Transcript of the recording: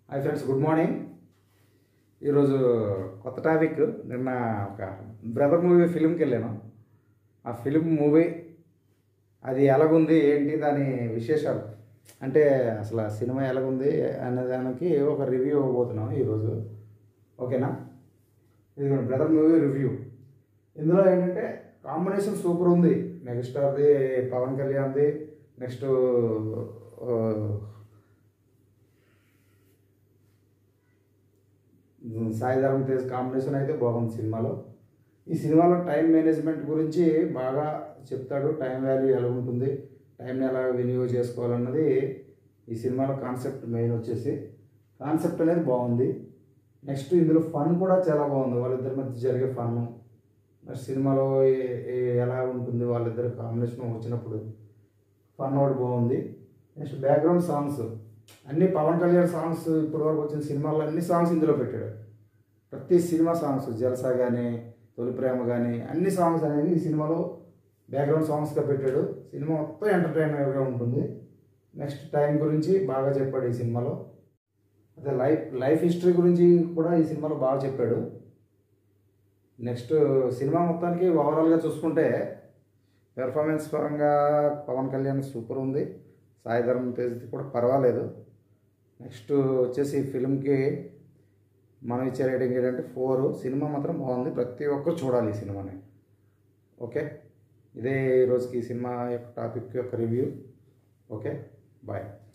hi friends good morning ఈరోజు కొత్త topic నిన్న ఒక బ్రదర్ మూవీ ఫిలింకి వెళ్ళాను ఆ ఫిలిం మూవీ అది ఎలాగుంది ఏంటి దాని విశేషాలు అంటే అసలు ఆ సినిమా ఎలాగుంది అనే దానికి ఒక రివ్యూ ఇవ్వబోతున్నాం ఈరోజు ఓకేనా ఇది బ్రదర్ మూవీ రివ్యూ ఇందులో ఏంటంటే కాంబినేషన్ సూపర్ ఉంది మెగాస్టార్ది పవన్ కళ్యాణ్ది నెక్స్ట్ సాయిధరం తేజ్ కాంబినేషన్ అయితే బాగుంది సినిమాలో ఈ సినిమాలో టైం మేనేజ్మెంట్ గురించి బాగా చెప్తాడు టైం వాల్యూ ఎలా ఉంటుంది టైంని ఎలా వినియోగం చేసుకోవాలన్నది ఈ సినిమాలో కాన్సెప్ట్ మెయిన్ వచ్చేసి కాన్సెప్ట్ అనేది బాగుంది నెక్స్ట్ ఇందులో ఫన్ కూడా చాలా బాగుంది వాళ్ళిద్దరి మధ్య జరిగే ఫన్ నెక్స్ట్ సినిమాలో ఏ- ఏ- ఎలా ఉంటుంది వాళ్ళిద్దరి కాంబినేషన్ వచ్చినప్పుడు ఫన్ ఒకటి బాగుంది నెక్స్ట్ బ్యాక్గ్రౌండ్ సాంగ్స్ అన్ని పవన్ కళ్యాణ్ సాంగ్స్ ఇప్పటివరకు వచ్చిన సినిమాల్లో అన్ని సాంగ్స్ ఇందులో పెట్టాడు ప్రతి సినిమా సాంగ్స్ జలసా కానీ తొలి ప్రేమ కానీ అన్ని సాంగ్స్ అనేది ఈ సినిమాలో బ్యాక్గ్రౌండ్ సాంగ్స్గా పెట్టాడు సినిమా మొత్తం ఎంటర్టైనర్గా ఉంటుంది నెక్స్ట్ టైం గురించి బాగా చెప్పాడు ఈ సినిమాలో అదే లైఫ్ లైఫ్ హిస్టరీ గురించి కూడా ఈ సినిమాలో బాగా చెప్పాడు నెక్స్ట్ సినిమా మొత్తానికి ఓవరాల్గా చూసుకుంటే పెర్ఫార్మెన్స్ పరంగా పవన్ కళ్యాణ్ సూపర్ ఉంది సాయి ధర్మ తేజ్ కూడా పర్వాలేదు నెక్స్ట్ వచ్చేసి ఫిల్మ్కి మనం ఇచ్చే రేటింగ్ ఏంటంటే ఫోర్ సినిమా మాత్రం బాగుంది ప్రతి ఒక్కరు చూడాలి ఈ సినిమాని ఓకే ఇదే ఈ రోజుకి ఈ సినిమా యొక్క టాపిక్ యొక్క రివ్యూ ఓకే బాయ్